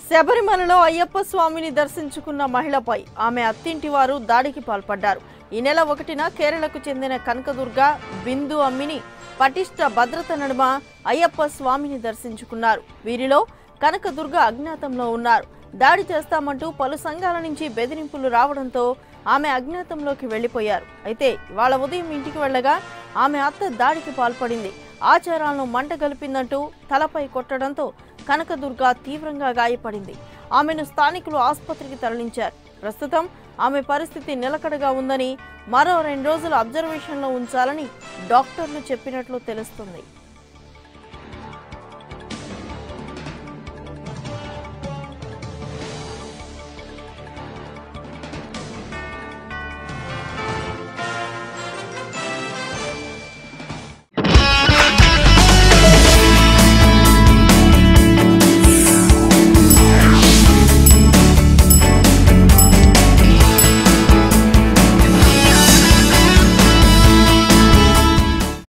శబరిమలలో అయ్యప్ప స్వామిని దర్శించుకున్న మహిళపై ఆమె అత్తింటి వారు దాడికి పాల్పడ్డారు ఈ నెల ఒకటిన కేరళకు చెందిన కనకదుర్గ బిందు అమ్మిని పటిష్ట భద్రత నడుమ అయ్యప్ప స్వామిని దర్శించుకున్నారు వీరిలో కనకదుర్గ అజ్ఞాతంలో ఉన్నారు దాడి చేస్తామంటూ పలు సంఘాల నుంచి బెదిరింపులు రావడంతో ఆమె అజ్ఞాతంలోకి వెళ్లిపోయారు అయితే ఇవాళ ఉదయం ఇంటికి వెళ్ళగా ఆమె అత్త దాడికి పాల్పడింది ఆచారాలను మంట కలిపిందంటూ తలపై కొట్టడంతో కనకదుర్గ తీవ్రంగా గాయపడింది ఆమెను స్థానికులు ఆసుపత్రికి తరలించారు ప్రస్తుతం ఆమె పరిస్థితి నిలకడగా ఉందని మరో రెండు రోజులు అబ్జర్వేషన్లో ఉంచాలని డాక్టర్లు చెప్పినట్లు తెలుస్తుంది